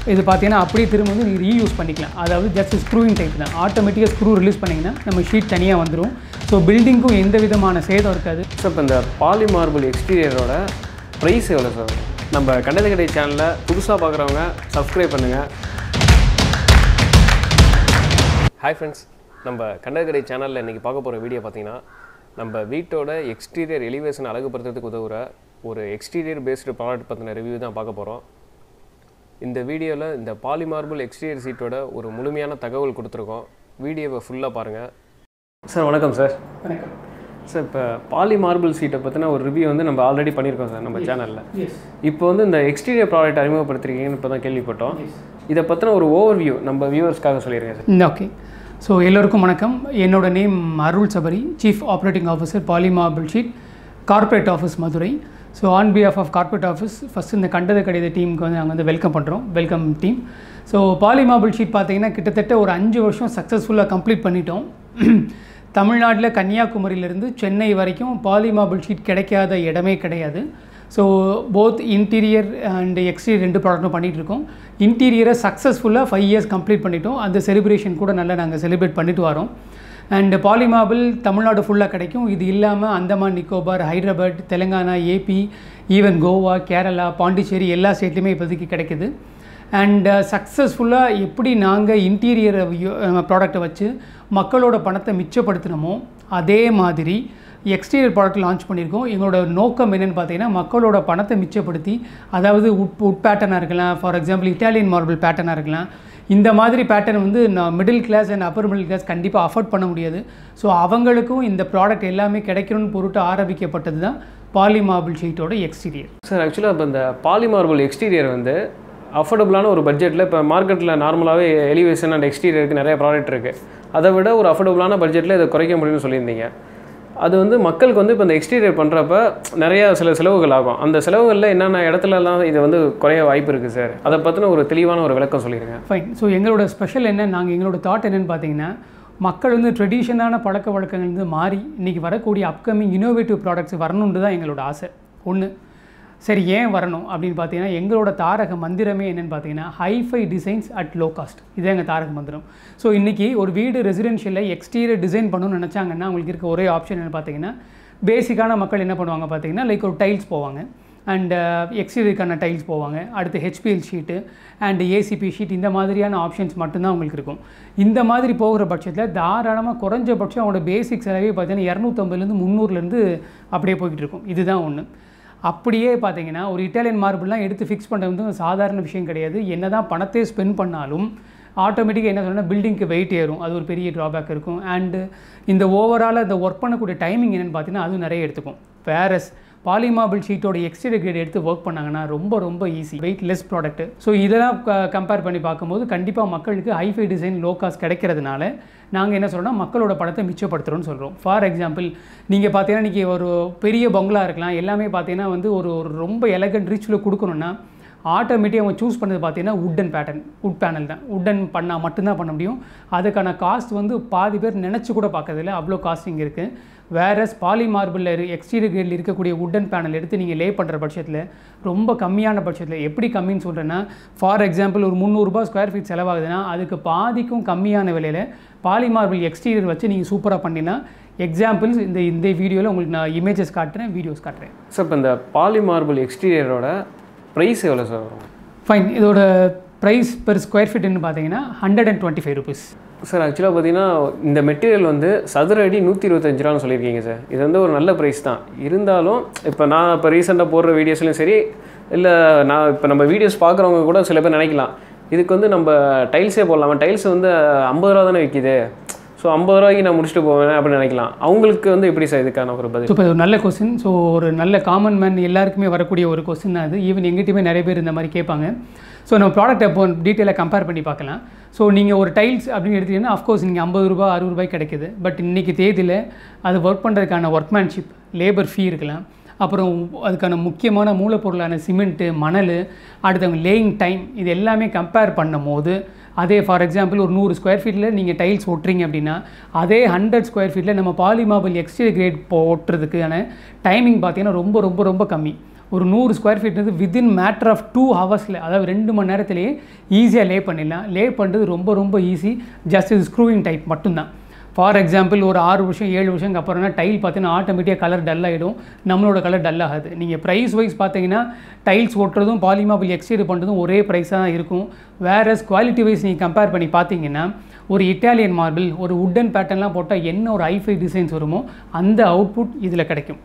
இது பார்த்தீங்கன்னா அப்படியே திரும்ப வந்து நீங்கள் ரீயூஸ் பண்ணிக்கலாம் அதாவது ஜஸ்ட் ஸ்க்ரூவிங் டைப் தான் ஆட்டோமேட்டிக்காக ஸ்க்ரூ ரிலீஸ் பண்ணிங்கன்னா நம்ம ஷீட் தனியாக வந்துடும் ஸோ பில்டிங்க்கும் எந்த விதமான சேதம் இருக்காது சார் இப்போ இந்த பாலி மார்பிள் எக்ஸ்டீரியரோட ப்ரைஸ் எவ்வளோ சார் நம்ம கண்டது கடை சேனலை புதுசாக பார்க்குறவங்க சப்ஸ்கிரைப் பண்ணுங்கள் ஹாய் ஃப்ரெண்ட்ஸ் நம்ம கண்டது கடை சேனலில் இன்றைக்கி பார்க்க போகிற வீடியோ பார்த்தீங்கன்னா நம்ம வீட்டோட எக்ஸ்டீரியர் எலிவேஷன் அழகுபடுத்துறதுக்கு உதவுற ஒரு எக்ஸ்டீரியர் பேஸ்டு ப்ராடக்ட் பற்றின ரிவ்யூ தான் பார்க்க போகிறோம் இந்த வீடியோவில் இந்த பாலி மார்பிள் எக்ஸ்டீரியர் சீட்டோட ஒரு முழுமையான தகவல் கொடுத்துருக்கோம் வீடியோவை ஃபுல்லாக பாருங்கள் சார் வணக்கம் சார் வணக்கம் சார் இப்போ பாலி மார்பிள் சீட்டை பற்றின ஒரு ரிவ்யூ வந்து நம்ம ஆல்ரெடி பண்ணியிருக்கோம் சார் நம்ம சேனலில் எஸ் இப்போ வந்து இந்த எக்ஸ்டீரியர் ப்ராடக்ட் அறிமுகப்படுத்திருக்கீங்கன்னு இப்போ தான் கேள்விப்பட்டோம் இதை பற்றின ஒரு ஓவர் வியூ நம்ம வியூவர்ஸ்க்காக சொல்லிடுங்க சார் ஓகே ஸோ எல்லோருக்கும் வணக்கம் என்னோட name Arul Sabari chief operating officer Polymarble sheet corporate office Madurai so on behalf of corporate office first இந்த கண்டத கடித டீமுக்கு வந்து நாங்கள் வந்து வெல்கம் பண்ணுறோம் welcome team so Polymarble sheet பார்த்தீங்கன்னா கிட்டத்தட்ட ஒரு அஞ்சு வருஷம் சக்ஸஸ்ஃபுல்லாக கம்ப்ளீட் பண்ணிட்டோம் தமிழ்நாட்டில் கன்னியாகுமரியிலேருந்து சென்னை வரைக்கும் பாலிமாபிள் ஷீட் கிடைக்காத இடமே கிடையாது so both interior and exterior ரெண்டு ப்ராடக்ட்டும் பண்ணிகிட்டு இருக்கோம் இன்டீரியரை சக்ஸஸ்ஃபுல்லாக ஃபைவ் இயர்ஸ் கம்ப்ளீட் பண்ணிட்டோம் அந்த செலிப்ரேஷன் கூட நல்லா நாங்கள் செலிப்ரேட் பண்ணிட்டு வரோம் அண்ட் பாலிமாபிள் தமிழ்நாடு ஃபுல்லாக கிடைக்கும் இது இல்லாமல் அந்தமான் நிக்கோபார் ஹைதராபாத் தெலுங்கானா ஏபி ஈவன் கோவா கேரளா பாண்டிச்சேரி எல்லா ஸ்டேட்லையுமே இப்போதைக்கு கிடைக்குது அண்ட் சக்ஸஸ்ஃபுல்லாக எப்படி நாங்கள் இன்டீரியர் ப்ராடக்ட்டை வச்சு மக்களோட பணத்தை மிச்சப்படுத்தினோமோ அதே மாதிரி எக்ஸ்டீரியர் ப்ராடக்ட் லான்ச் பண்ணியிருக்கோம் எங்களோட நோக்கம் என்னென்னு பார்த்தீங்கன்னா மக்களோட பணத்தை மிச்சப்படுத்தி அதாவது உட் உட் பேட்டர்னாக இருக்கலாம் ஃபார் எக்ஸாம்பிள் இட்டாலியன் மார்பிள் பேட்டர்னாக இருக்கலாம் இந்த மாதிரி பேட்டர்ன் வந்து நான் middle class and upper middle class கண்டிப்பாக அஃபோர்ட் பண்ண முடியாது ஸோ அவங்களுக்கும் இந்த ப்ராடக்ட் எல்லாமே கிடைக்கணும்னு பொருட்டு ஆரம்பிக்கப்பட்டது தான் பாலி மார்பிள் ஷீட்டோட எக்ஸ்டீரியர் சார் ஆக்சுவலாக இப்போ இந்த பாலி மார்பிள் எக்ஸ்டீரியர் வந்து அஃபோர்டபுளான ஒரு பட்ஜெட்டில் இப்போ மார்க்கெட்டில் நார்மலாகவே எலிவேஷன் அண்ட் எக்ஸ்டீரியருக்கு நிறைய ப்ராடக்ட் இருக்குது அதை விட ஒரு அஃபோர்டபுளான பட்ஜெட்டில் இதை குறைக்க முடியும்னு சொல்லியிருந்தீங்க அது வந்து மக்களுக்கு வந்து இப்போ இந்த எக்ஸ்டீரியர் பண்ணுறப்ப நிறையா சில செலவுகள் ஆகும் அந்த செலவுகளில் என்னென்ன இடத்துலலாம் இது வந்து குறைய வாய்ப்பு இருக்குது சார் அதை பற்றின ஒரு தெளிவான ஒரு விளக்கம் சொல்லிடுங்க ஃபைன் ஸோ எங்களோட ஸ்பெஷல் என்ன நாங்கள் எங்களோட தாட் என்னென்னு பார்த்தீங்கன்னா மக்கள் வந்து ட்ரெடிஷனான பழக்க வழக்கங்கள் வந்து மாறி இன்றைக்கி வரக்கூடிய அப்கமிங் இனோவேட்டிவ் ப்ராடக்ட்ஸ் வரணுன்றது தான் எங்களோட ஆசை ஒன்று சரி ஏன் வரணும் அப்படின்னு பார்த்தீங்கன்னா எங்களோட தாரக மந்திரமே என்னென்னு பார்த்தீங்கன்னா hi fi designs at low cost இதுதான் எங்கள் தாரக மந்திரம் ஸோ இன்றைக்கி ஒரு வீடு ரெசிடென்ஷியலில் எக்ஸ்டீரியர் டிசைன் பண்ணணும்னு நினச்சாங்கன்னா அவங்களுக்கு இருக்க ஒரே ஆப்ஷன் என்ன பார்த்தீங்கன்னா பேசிக்கான மக்கள் என்ன பண்ணுவாங்க பார்த்தீங்கன்னா லைக் ஒரு டைல்ஸ் போவாங்க அண்ட் எக்ஸ்டீரியருக்கான டைல்ஸ் போவாங்க அடுத்து HPL sheet and ACP sheet இந்த மாதிரியான ஆப்ஷன்ஸ் மட்டும்தான் உங்களுக்கு இருக்கும் இந்த மாதிரி போகிற பட்சத்தில் தாராளமாக குறைஞ்சபட்சம் அவங்களோட பேசிக் செலவே பார்த்தீங்கன்னா இரநூத்தம்பதுலேருந்து முந்நூறுலேருந்து அப்படியே போய்கிட்டு இருக்கும் இதுதான் ஒன்று அப்படியே பார்த்தீங்கன்னா ஒரு இட்டாலியன் மார்பிள்லாம் எடுத்து ஃபிக்ஸ் பண்ணுறது வந்து சாதாரண விஷயம் கிடையாது என்ன தான் பணத்தை ஸ்பெண்ட் பண்ணாலும் ஆட்டோமேட்டிக்காக என்ன சொல்லணும்னா பில்டிங்க்கு வெயிட் ஏறும் அது ஒரு பெரிய ட்ராபேக் இருக்கும் அண்டு இந்த ஓவரால் இந்த ஒர்க் பண்ணக்கூடிய டைமிங் என்னென்னு பார்த்தீங்கன்னா அதுவும் நிறைய எடுத்துக்கும் வேரஸ் பாலிமாபிள் ஷீட்டோட எக்ஸ்டீரியர் கிரேட் எடுத்து ஒர்க் பண்ணாங்கன்னா ரொம்ப ரொம்ப easy weight less product so இதெல்லாம் கம்பேர் பண்ணி பார்க்கும்போது கண்டிப்பாக மக்களுக்கு ஹைஃபை டிசைன் லோ காஸ்ட் கிடைக்கிறதுனால நாங்கள் என்ன சொல்கிறோம்னா மக்களோட பணத்தை மிச்சப்படுத்துகிறோம்னு சொல்கிறோம் ஃபார் எக்ஸாம்பிள் நீங்கள் பார்த்தீங்கன்னா இன்றைக்கி ஒரு பெரிய பங்களா இருக்கலாம் எல்லாமே பார்த்தீங்கன்னா வந்து ஒரு ஒரு ரொம்ப எலகண்ட் ரிச்சில் கொடுக்கணுன்னா ஆட்டோமேட்டிக் அவங்க சூஸ் பண்ணது பார்த்தீங்கன்னா உட்டன் பேட்டர்ன் உட் பேனல் தான் உட்டன் பண்ணால் மட்டும்தான் பண்ண முடியும் அதுக்கான காஸ்ட் வந்து பாதி பேர் நினச்சி கூட பார்க்கறதில்ல அவ்வளோ காஸ்டிங் இருக்குது வேறஸ் பாலி மார்பிளில் எக்ஸ்டீரியர் கிரேடில் இருக்கக்கூடிய உட்டன் பேனல் எடுத்து நீங்கள் லே பண்ணுற பட்சத்தில் ரொம்ப கம்மியான பட்சத்தில் எப்படி கம்மின்னு சொல்கிறேன்னா ஃபார் எக்ஸாம்பிள் ஒரு முந்நூறுரூபா ஸ்கொயர் ஃபீட் செலவாகுதுன்னா அதுக்கு பாதிக்கும் கம்மியான விலையில் பாலி மார்பிள் எக்ஸ்டீரியர் வச்சு நீங்கள் சூப்பராக பண்ணினா எக்ஸாம்பிள்ஸ் இந்த இந்த வீடியோவில் உங்களுக்கு நான் இமேஜஸ் காட்டுறேன் வீடியோஸ் காட்டுறேன் சார் இப்போ இந்த பாலி மார்பிள் எக்ஸ்டீரியரோட ப்ரைஸ் எவ்வளோ சார் வரும் ஃபைன் இதோட ப்ரைஸ் பெர் ஸ்கொயர் ஃபீட்னு பார்த்தீங்கன்னா hundred and twenty five rupees sir ஆக்சுவலாக பார்த்தீங்கன்னா இந்த மெட்டீரியல் வந்து சதுர அடி நூற்றி இருபத்தஞ்சு ரூபான்னு சொல்லியிருக்கீங்க சார் இது வந்து ஒரு நல்ல ப்ரைஸ் தான் இருந்தாலும் இப்போ நான் இப்போ ரீசெண்டாக போடுற வீடியோஸ்லையும் சரி இல்லை நான் இப்போ நம்ம வீடியோஸ் பார்க்குறவங்க கூட சில பேர் நினைக்கலாம் இதுக்கு வந்து நம்ம டைல்ஸே போடலாமா டைல்ஸ் வந்து ஐம்பது ரூபா தானே விற்கிது ஸோ ஐம்பது ரூபாய்க்கு நான் முடிச்சுட்டு போவேன் அப்படின்னு நினைக்கலாம் அவங்களுக்கு வந்து எப்படி சார் இதுக்கான ஒரு பதில் ஸோ இப்போ ஒரு நல்ல கொஸ்டின் ஸோ ஒரு நல்ல காமன் மேன் எல்லாருக்குமே வரக்கூடிய ஒரு கொஸ்டின் தான் அது ஈவன் எங்கிட்டயுமே நிறைய பேர் இந்த மாதிரி கேட்பாங்க ஸோ நம்ம ப்ராடக்ட் இப்போ டீட்டெயிலாக கம்பேர் பண்ணி பார்க்கலாம் ஸோ நீங்கள் ஒரு டைல்ஸ் அப்படின்னு எடுத்தீங்கன்னா அஃப்கோர்ஸ் நீங்கள் ஐம்பது ரூபா அறுபது ரூபாய் கிடைக்குது பட் இன்றைக்கி தேதியில் அது ஒர்க் பண்ணுறதுக்கான ஒர்க்மேன்ஷிப் லேபர் ஃபீ இருக்கலாம் அப்புறம் அதுக்கான முக்கியமான மூலப்பொருளான சிமெண்ட்டு மணல் அடுத்தவங்க லேயிங் டைம் இது எல்லாமே கம்பேர் பண்ணும் போது அதே ஃபார் எக்ஸாம்பிள் ஒரு நூறு ஸ்கொயர் ஃபீட்டில் நீங்கள் டைல்ஸ் ஒட்டுறீங்க அப்படின்னா அதே ஹண்ட்ரட் ஸ்கொயர் ஃபீட்டில் நம்ம பாலிமாபிள் எக்ஸ்டீரியர் கிரேட் போட்டுறதுக்கான டைமிங் பார்த்தீங்கன்னா ரொம்ப ரொம்ப ரொம்ப கம்மி ஒரு நூறு ஸ்கொயர் ஃபீட் வந்து வித்தின் மேட்டர் ஆஃப் டூ ஹவர்ஸில் அதாவது ரெண்டு மணி நேரத்திலேயே ஈஸியாக லே பண்ணிடலாம் லே பண்ணுறது ரொம்ப ரொம்ப ஈஸி ஜஸ்ட் இது ஸ்க்ரூவிங் டைப் மட்டும்தான் ஃபார் எக்ஸாம்பிள் ஒரு ஆறு வருஷம் ஏழு வருஷம் அப்புறம்னா டைல் பார்த்தீங்கன்னா ஆட்டோமேட்டிக்காக கலர் டல் ஆகிடும் நம்மளோட கலர் டல் ஆகாது நீங்கள் ப்ரைஸ் வைஸ் பார்த்தீங்கன்னா டைல்ஸ் ஒட்டுறதும் பாலிமாபிள் எக்ஸ்டீரியர் பண்ணுறதும் ஒரே ப்ரைஸாக தான் இருக்கும் வேறஸ் குவாலிட்டி வைஸ் நீங்கள் கம்பேர் பண்ணி பார்த்தீங்கன்னா ஒரு இட்டாலியன் மார்பிள் ஒரு உட்டன் பேட்டர்ன்லாம் போட்டால் என்ன ஒரு ஐஃபை டிசைன்ஸ் வருமோ அந்த அவுட்புட் இதில் கிடைக்கும்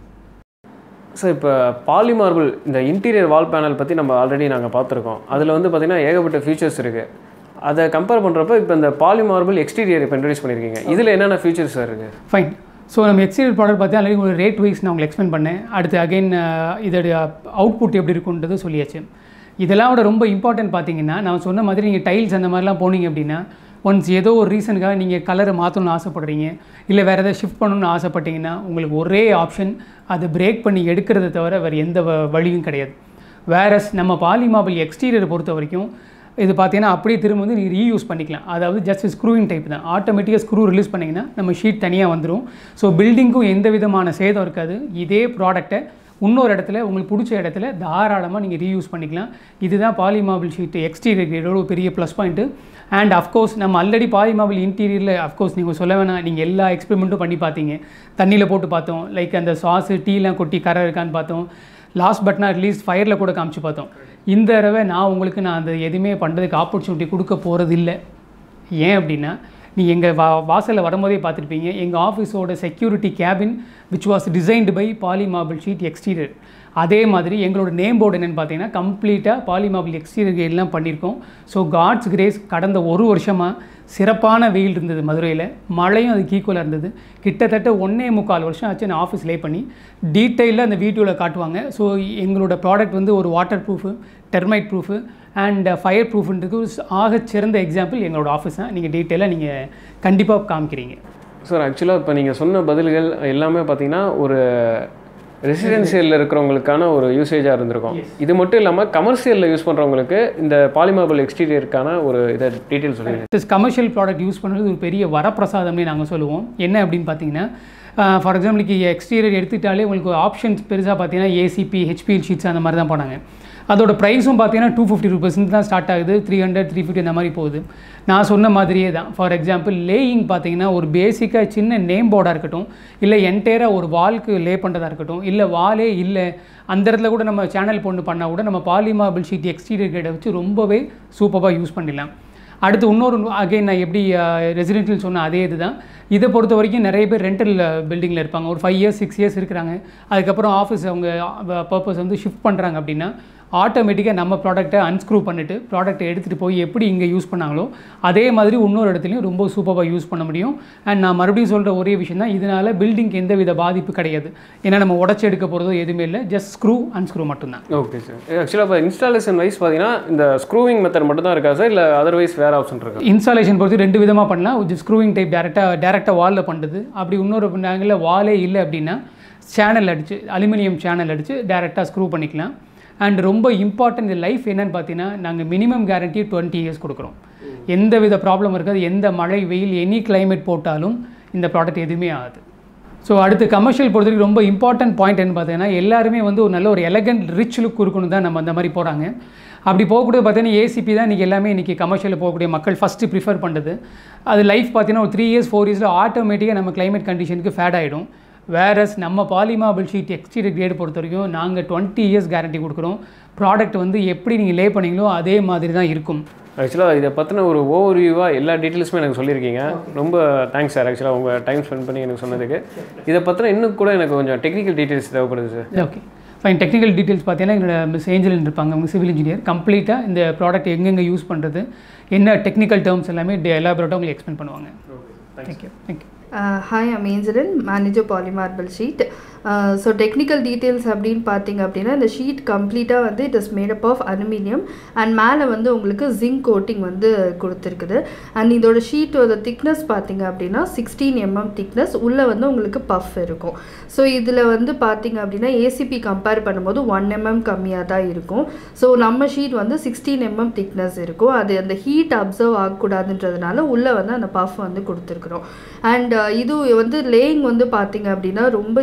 சார் இப்போ பாலிமார்பிள் இந்த இன்டீரியர் வால் பேனல் பற்றி நம்ம ஆல்ரெடி நாங்கள் பார்த்துருக்கோம் அதில் வந்து பார்த்திங்கன்னா ஏகப்பட்ட ஃபீச்சர்ஸ் இருக்குது அதை கம்பேர் பண்ணுறப்ப இப்போ இந்த பாலிமார்பிள் எக்ஸ்டீரியர் இப்போ இன்ட்ரடியூஸ் பண்ணியிருக்கீங்க இதில் என்னென்ன ஃபீச்சர்ஸ் சார் இருக்குது ஃபைன் ஸோ நம்ம எக்ஸ்டீரியர் ப்ராடக்ட் பார்த்து ஆல்ரெடி ஒரு ரேட் வைஸ் நான் உங்களுக்கு எக்ஸ்பிளைன் பண்ணேன் அடுத்து அகைன் இதோடைய அவுட்புட் எப்படி இருக்குன்றது சொல்லியாச்சு இதெல்லாம் விட ரொம்ப இம்பார்ட்டன்ட் பார்த்தீங்கன்னா நான் சொன்ன மாதிரி நீங்கள் டைல்ஸ் அந்த மாதிரிலாம் போனீங்க அப்படின்னா ஒன்ஸ் ஏதோ ஒரு ரீசனுக்காக நீங்கள் கலரை மாற்றணும்னு ஆசைப்படுறீங்க இல்லை வேறு எதாவது ஷிஃப்ட் பண்ணணும்னு ஆசைப்பட்டீங்கன்னா உங்களுக்கு ஒரே ஆப்ஷன் அதை பிரேக் பண்ணி எடுக்கிறத தவிர வேறு எந்த வ- வழியும் கிடையாது வேறஸ் நம்ம பாலிமாபிள் எக்ஸ்டீரியரை பொறுத்த வரைக்கும் இது பார்த்தீங்கன்னா அப்படியே திரும்ப வந்து நீங்கள் ரீயூஸ் பண்ணிக்கலாம் அதாவது ஜஸ்ட் ஸ்க்ரூவிங் டைப் தான் ஆட்டோமேட்டிக்காக ஸ்க்ரூ ரிலீஸ் பண்ணிங்கன்னா நம்ம ஷீட் தனியாக வந்துடும் ஸோ பில்டிங்க்கும் எந்த விதமான சேதம் இருக்காது இதே ப்ராடக்ட்டை இன்னொரு இடத்துல உங்களுக்கு பிடிச்ச இடத்துல தாராளமாக நீங்கள் ரீயூஸ் பண்ணிக்கலாம் இதுதான் பாலிமாபிள் ஷீட் எக்ஸ்டீரியர் கிரேடோட ஒரு பெரிய ப்ளஸ் பாயிண்ட்டு அண்ட் அஃப்கோர்ஸ் நம்ம ஆல்ரெடி பாலிமாபிள் இன்டீரியரில் அஃப்கோர்ஸ் நீங்கள் சொல்ல வேணாம் நீங்கள் எல்லா எக்ஸ்பெரிமெண்ட்டும் பண்ணி பார்த்தீங்க தண்ணியில் போட்டு பார்த்தோம் லைக் அந்த சாஸு டீலாம் கொட்டி கரை இருக்கான்னு பார்த்தோம் லாஸ்ட் பட் நாட் லீஸ்ட் ஃபயரில் கூட காமிச்சு பார்த்தோம் இந்த தடவை நான் உங்களுக்கு நான் அந்த எதுவுமே பண்ணுறதுக்கு ஆப்பர்ச்சுனிட்டி கொடுக்க போகிறது இல்லை ஏன் அப்படின்னா நீ எங்கள் வா வாசலில் வரும்போதே பார்த்துருப்பீங்க எங்கள் ஆஃபீஸோட security cabin which was designed by Polymarble sheet exterior அதே மாதிரி எங்களோட நேம் போர்டு என்னென்னு பார்த்தீங்கன்னா கம்ப்ளீட்டாக பாலிமாபிள் எக்ஸ்டீரியர் எல்லாம் பண்ணியிருக்கோம் ஸோ காட்ஸ் கிரேஸ் கடந்த ஒரு வருஷமாக சிறப்பான வெயில் இருந்தது மதுரையில் மழையும் அதுக்கு ஈக்குவலாக இருந்தது கிட்டத்தட்ட ஒன்றே முக்கால் வருஷம் ஆச்சு நான் ஆஃபீஸ் லே பண்ணி டீட்டெயிலில் அந்த வீடியோவில் காட்டுவாங்க ஸோ எங்களோட ப்ராடக்ட் வந்து ஒரு water proof termite proof and fire ப்ரூஃப்ன்றதுக்கு ஆகச் சிறந்த எக்ஸாம்பிள் எங்களோட ஆஃபீஸ் தான் நீங்கள் டீட்டெயிலாக நீங்கள் கண்டிப்பாக காமிக்கிறீங்க சார் ஆக்சுவலாக இப்போ நீங்கள் சொன்ன பதில்கள் எல்லாமே பார்த்தீங்கன்னா ஒரு ரெசிடென்சியலில் இருக்கிறவங்களுக்கான ஒரு யூசேஜாக இருந்திருக்கும் இது மட்டும் இல்லாமல் கமர்ஷியலில் யூஸ் பண்ணுறவங்களுக்கு இந்த பாலிமாபிள் எக்ஸ்டீரியருக்கான ஒரு இதை டீட்டெயில் சொல்லுங்கள் திஸ் கமர்ஷியல் ப்ராடக்ட் யூஸ் பண்ணுறது ஒரு பெரிய வரப்பிரசாதம்னே நாங்கள் சொல்லுவோம் என்ன அப்படின்னு பார்த்தீங்கன்னா ஃபார் எக்ஸாம்பிளுக்கு எக்ஸ்டீரியர் எடுத்துக்கிட்டாலே உங்களுக்கு ஆப்ஷன்ஸ் பெருசாக பார்த்தீங்கன்னா ஏசிபி ஹெச்பிஎல் ஷீட்ஸ் அந்த மாதிரி தான் போனாங்க அதோட ப்ரைஸும் பார்த்தீங்கன்னா டூ ஃபிஃப்டி ருபீஸ்னு தான் ஸ்டார்ட் ஆகுது த்ரீ ஹண்ட்ரட் த்ரீ ஃபிஃப்டி அந்த மாதிரி போகுது நான் சொன்ன மாதிரியே தான் ஃபார் எக்ஸாம்பிள் லேயிங் பார்த்தீங்கன்னா ஒரு பேசிக்காக சின்ன நேம் போர்டாக இருக்கட்டும் இல்லை என்டையராக ஒரு வால்க்கு லே பண்ணுறதா இருக்கட்டும் இல்லை வாலே இல்லை அந்த இடத்துல கூட நம்ம சேனல் பொண்ணு பண்ணால் கூட நம்ம பாலிமாபிள் ஷீட் எக்ஸ்டீரியர் கிரேடை வச்சு ரொம்பவே சூப்பராக யூஸ் பண்ணிடலாம் அடுத்து இன்னொரு அகைன் நான் எப்படி ரெசிடென்ஷியல் சொன்ன அதே இதுதான் இதை பொறுத்த வரைக்கும் நிறைய பேர் ரெண்டல் பில்டிங்கில் இருப்பாங்க ஒரு ஃபைவ் இயர்ஸ் சிக்ஸ் இயர்ஸ் இருக்கிறாங்க அதுக்கப்புறம் ஆஃபீஸ் அவங்க பர்பஸ் வந்து ஷிஃப்ட் பண்ணுறாங்க அப்படின்னா ஆட்டோமேட்டிக்காக நம்ம ப்ராடக்ட்டை அன்ஸ்க்ரூ பண்ணிவிட்டு ப்ராடக்ட்டை எடுத்துகிட்டு போய் எப்படி இங்கே யூஸ் பண்ணாங்களோ அதே மாதிரி இன்னொரு இடத்துலையும் ரொம்ப சூப்பராக யூஸ் பண்ண முடியும் அண்ட் நான் மறுபடியும் சொல்கிற ஒரே விஷயம் தான் இதனால் பில்டிங்க்கு எந்த வித பாதிப்பு கிடையாது ஏன்னா நம்ம உடச்சி எடுக்க போகிறதோ எதுவுமே இல்லை ஜஸ்ட் ஸ்க்ரூ அன்ஸ்க்ரூ மட்டும்தான் ஓகே சார் ஆக்சுவலாக இப்போ இன்ஸ்டாலேஷன் வைஸ் பார்த்தீங்கன்னா இந்த ஸ்க்ரூவிங் மெத்தட் மட்டும் தான் இருக்கா சார் இல்லை அதர்வைஸ் வேறு ஆப்ஷன் இருக்கா இன்ஸ்டாலேஷன் பொறுத்து ரெண்டு விதமாக பண்ணலாம் ஒரு ஸ்க்ரூவிங் டைப் டேரெக்டாக டேரெக்டாக வாலில் பண்ணுறது அப்படி இன்னொரு ஆங்கிளில் வாலே இல்லை அப்படின்னா சேனல் அடித்து அலுமினியம் சேனல் அடித்து டேரெக்டாக ஸ்க்ரூ பண்ணிக்கலாம் அண்ட் ரொம்ப இம்பார்ட்டன்ட் லைஃப் என்னன்னு பார்த்தீங்கன்னா நாங்கள் மினிமம் கேரண்டி டுவெண்ட்டி இயர்ஸ் கொடுக்குறோம் எந்த வித ப்ராப்ளம் இருக்காது எந்த மழை வெயில் எனி climate போட்டாலும் இந்த ப்ராடக்ட் எதுவுமே ஆகாது ஸோ அடுத்து கமர்ஷியல் பொறுத்தவரைக்கும் ரொம்ப இம்பார்ட்டன்ட் பாயிண்ட் என்ன பார்த்தீங்கன்னா எல்லாருமே வந்து ஒரு நல்ல ஒரு எலகண்ட் ரிச் லுக் இருக்கணும் தான் நம்ம அந்த மாதிரி போகிறாங்க அப்படி போகக்கூடிய பார்த்தீங்கன்னா ஏசிபி தான் இன்றைக்கி எல்லாமே இன்றைக்கி கமர்ஷியலில் போகக்கூடிய மக்கள் ஃபஸ்ட்டு ப்ரிஃபர் பண்ணுறது அது லைஃப் பார்த்தீங்கன்னா ஒரு த்ரீ இயர்ஸ் ஃபோர் இயர்ஸில் ஆட்டோமேட்டிக்காக நம்ம climate கண்டிஷனுக்கு ஃபேட் ஆகிடும் வேறஸ் நம்ம பாலிமாபிள் ஷீட் எக்ஸ்டீரியர் கிரேட் பொறுத்த வரைக்கும் நாங்கள் டுவெண்ட்டி இயர்ஸ் கேரண்டி கொடுக்குறோம் ப்ராடக்ட் வந்து எப்படி நீங்கள் லே பண்ணீங்களோ அதே மாதிரி தான் இருக்கும் ஆக்சுவலாக இதை பற்றின ஒரு ஓவர் வியூவாக எல்லா டீட்டெயில்ஸுமே எனக்கு சொல்லியிருக்கீங்க ரொம்ப தேங்க்ஸ் சார் ஆக்சுவலாக உங்கள் டைம் ஸ்பெண்ட் பண்ணி எனக்கு சொன்னதுக்கு இதை பற்றின இன்னும் கூட எனக்கு கொஞ்சம் டெக்னிக்கல் டீட்டெயில்ஸ் தேவைப்படுது sir okay fine technical details பார்த்தீங்கன்னா என்னோட மிஸ் ஏஞ்சலின் இருப்பாங்க அவங்க சிவில் இன்ஜினியர் கம்ப்ளீட்டாக இந்த ப்ராடக்ட் எங்கெங்கே யூஸ் பண்ணுறது என்ன டெக்னிக்கல் டேர்ம்ஸ் எல்லாமே எலாபரேட்டாக உங்களுக்கு எக்ஸ்பிளைன் பண்ணுவாங்க thank you thank you Uh, hi, I'm Angelin, manager Polymarble Sheet. So technical details அப்படின்னு பார்த்தீங்க அப்படின்னா இந்த ஷீட் கம்ப்ளீட்டாக வந்து it is made up of aluminium and மேலே வந்து உங்களுக்கு ஜிங்க் கோட்டிங் வந்து கொடுத்துருக்குது அண்ட் இதோட ஷீட்டோட திக்னஸ் பார்த்தீங்க அப்படின்னா சிக்ஸ்டீன் எம்எம் திக்னஸ் உள்ளே வந்து உங்களுக்கு பஃப் இருக்கும் ஸோ இதில் வந்து பார்த்தீங்க அப்படின்னா ஏசிபி கம்பேர் பண்ணும்போது ஒன் எம்எம் கம்மியாக தான் இருக்கும் ஸோ நம்ம ஷீட் வந்து சிக்ஸ்டீன் எம்எம் திக்னஸ் இருக்கும் அது அந்த ஹீட் அப்சர்வ் ஆகக்கூடாதுன்றதுனால உள்ளே வந்து அந்த பஃப் வந்து கொடுத்துருக்குறோம் அண்ட் இது வந்து லேயிங் வந்து பார்த்தீங்க அப்படின்னா ரொம்ப ஈஸி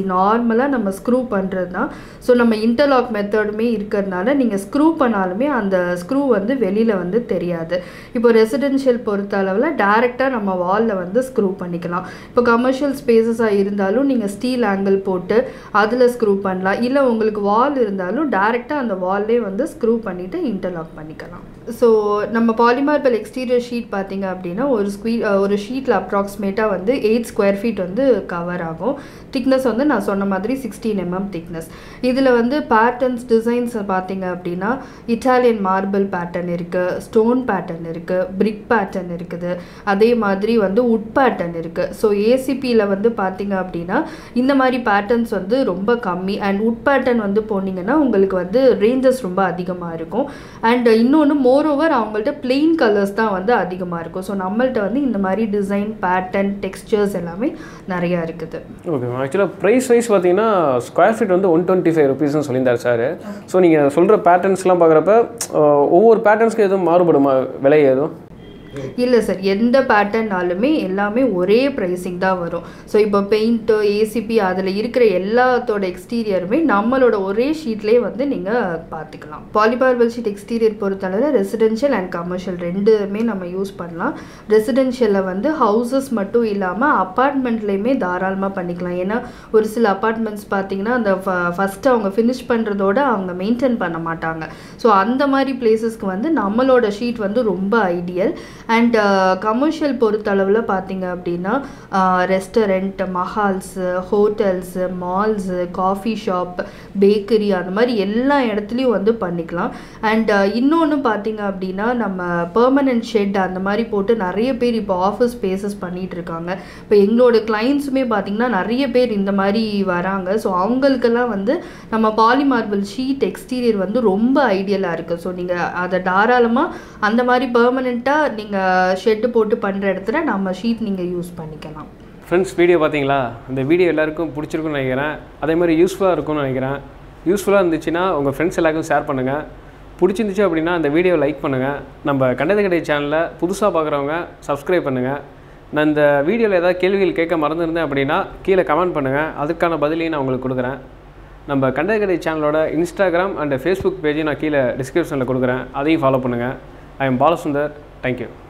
நார்மலாக நம்ம ஸ்க்ரூ பண்ணுறது தான் ஸோ நம்ம இன்டர்லாக் மெத்தடுமே இருக்கிறதுனால நீங்கள் ஸ்க்ரூ பண்ணாலுமே அந்த ஸ்க்ரூ வந்து வெளியில் வந்து தெரியாது இப்போ ரெசிடென்ஷியல் பொறுத்த அளவில் டேரெக்டாக நம்ம வாலில் வந்து ஸ்க்ரூ பண்ணிக்கலாம் இப்போ கமர்ஷியல் ஸ்பேசஸாக இருந்தாலும் நீங்கள் ஸ்டீல் ஆங்கிள் போட்டு அதில் ஸ்க்ரூ பண்ணலாம் இல்லை உங்களுக்கு வால் இருந்தாலும் டேரெக்டாக அந்த வால்லே வந்து ஸ்க்ரூ பண்ணிவிட்டு இன்டர்லாக் பண்ணிக்கலாம் ஸோ நம்ம பாலிமார்பல் எக்ஸ்டீரியர் ஷீட் பார்த்தீங்க அப்படின்னா ஒரு ஸ்குவீ ஒரு ஷீட்டில் அப்ராக்சிமேட்டாக வந்து எயிட் ஸ்கொயர் ஃபீட் வந்து கவர் ஆகும் திக்னஸ் வந்து நான் சொன்ன மாதிரி சிக்ஸ்டீன் எம்எம் திக்னஸ் இதில் வந்து பேட்டர்ன்ஸ் டிசைன்ஸ் பார்த்தீங்க அப்படின்னா இட்டாலியன் மார்பிள் பேட்டர்ன் இருக்குது ஸ்டோன் பேட்டர்ன் இருக்குது பிரிக் பேட்டர்ன் இருக்குது அதே மாதிரி வந்து உட் பேட்டர்ன் இருக்குது ஸோ ஏசிபியில் வந்து பார்த்தீங்க அப்படின்னா இந்த மாதிரி பேட்டர்ன்ஸ் வந்து ரொம்ப கம்மி அண்ட் உட் பேட்டர்ன் வந்து போனீங்கன்னா உங்களுக்கு வந்து ரேஞ்சஸ் ரொம்ப அதிகமாக இருக்கும் அண்ட் இன்னொன்று மோரோவர் அவங்கள்ட்ட பிளெயின் கலர்ஸ் தான் வந்து அதிகமாக இருக்கும் ஸோ நம்மள்ட்ட வந்து இந்த மாதிரி டிசைன் பேட்டர்ன் டெக்ஸ்டர்ஸ் எல்லாமே நிறையா இருக்குது ஓகே மேம் ஆக்சுவலாக ப்ரைஸ் வைஸ் பார்த்தீங்கன்னா ஸ்கொயர் ஃபீட் வந்து ஒன் டுவெண்ட்டி ஃபைவ் ருபீஸ்னு சொல்லியிருந்தார் சார் ஸோ நீங்கள் சொல்கிற பேட்டர்ன்ஸ்லாம் பார்க்குறப்ப ஒவ்வொரு பேட்டர்ன்ஸ்க்கு எதுவும் மாறுபடுமா விலை எதுவும் இல்லை சார் எந்த பேட்டர்னாலுமே எல்லாமே ஒரே ப்ரைஸிங் தான் வரும் ஸோ இப்போ பெயிண்ட்டு ஏசிபி அதில் இருக்கிற எல்லாத்தோட எக்ஸ்டீரியருமே நம்மளோட ஒரே ஷீட்லேயே வந்து நீங்கள் பார்த்துக்கலாம் பாலிபார்பல் ஷீட் எக்ஸ்டீரியர் பொறுத்தளவில் ரெசிடென்ஷியல் அண்ட் கமர்ஷியல் ரெண்டுமே நம்ம யூஸ் பண்ணலாம் ரெசிடென்ஷியலில் வந்து ஹவுசஸ் மட்டும் இல்லாமல் அப்பார்ட்மெண்ட்லேயுமே தாராளமாக பண்ணிக்கலாம் ஏன்னா ஒரு சில அப்பார்ட்மெண்ட்ஸ் பார்த்தீங்கன்னா அந்த ஃபஸ்ட்டு அவங்க ஃபினிஷ் பண்ணுறதோட அவங்க மெயின்டைன் பண்ண மாட்டாங்க ஸோ அந்த மாதிரி பிளேசஸ்க்கு வந்து நம்மளோட ஷீட் வந்து ரொம்ப ஐடியல் அண்ட் கமர்ஷியல் பொறுத்தளவில் பார்த்தீங்க அப்படின்னா ரெஸ்டாரண்ட் மஹால்ஸு hotels malls coffee shop bakery அந்த மாதிரி எல்லா இடத்துலையும் வந்து பண்ணிக்கலாம் அண்ட் இன்னொன்று பார்த்தீங்க அப்படின்னா நம்ம பெர்மனன்ட் ஷெட் அந்த மாதிரி போட்டு நிறைய பேர் இப்போ ஆஃபீஸ் ஸ்பேசஸ் பண்ணிகிட்டு இருக்காங்க இப்போ எங்களோட கிளைண்ட்ஸுமே பார்த்தீங்கன்னா நிறைய பேர் இந்த மாதிரி வராங்க ஸோ அவங்களுக்கெல்லாம் வந்து நம்ம பாலிமார்பிள் ஷீட் எக்ஸ்டீரியர் வந்து ரொம்ப ஐடியலாக இருக்குது ஸோ நீங்கள் அதை தாராளமாக அந்த மாதிரி பெர்மனெண்ட்டாக நீங்கள் ஷெட்டு போட்டு பண்ணுற இடத்துல நம்ம ஷீட் நீங்கள் யூஸ் பண்ணிக்கலாம் ஃப்ரெண்ட்ஸ் வீடியோ பார்த்தீங்களா இந்த வீடியோ எல்லாருக்கும் பிடிச்சிருக்குன்னு நினைக்கிறேன் அதே மாதிரி யூஸ்ஃபுல்லாக இருக்கும்னு நினைக்கிறேன் யூஸ்ஃபுல்லாக இருந்துச்சுன்னா உங்கள் ஃப்ரெண்ட்ஸ் எல்லாருக்கும் ஷேர் பண்ணுங்கள் பிடிச்சிருந்துச்சு அப்படின்னா அந்த வீடியோ லைக் பண்ணுங்கள் நம்ம கண்டது கடை சேனலை புதுசாக பார்க்குறவங்க சப்ஸ்கிரைப் பண்ணுங்கள் நான் இந்த வீடியோவில் ஏதாவது கேள்விகள் கேட்க மறந்துருந்தேன் அப்படின்னா கீழே கமெண்ட் பண்ணுங்கள் அதுக்கான பதிலையும் நான் உங்களுக்கு கொடுக்குறேன் நம்ம கண்டது கடை சேனலோட இன்ஸ்டாகிராம் அண்ட் ஃபேஸ்புக் பேஜையும் நான் கீழே டிஸ்கிரிப்ஷனில் கொடுக்குறேன் அதையும் ஃபாலோ பண்ணுங்கள் ஐ எம் பாலசுந்தர் தேங்க்யூ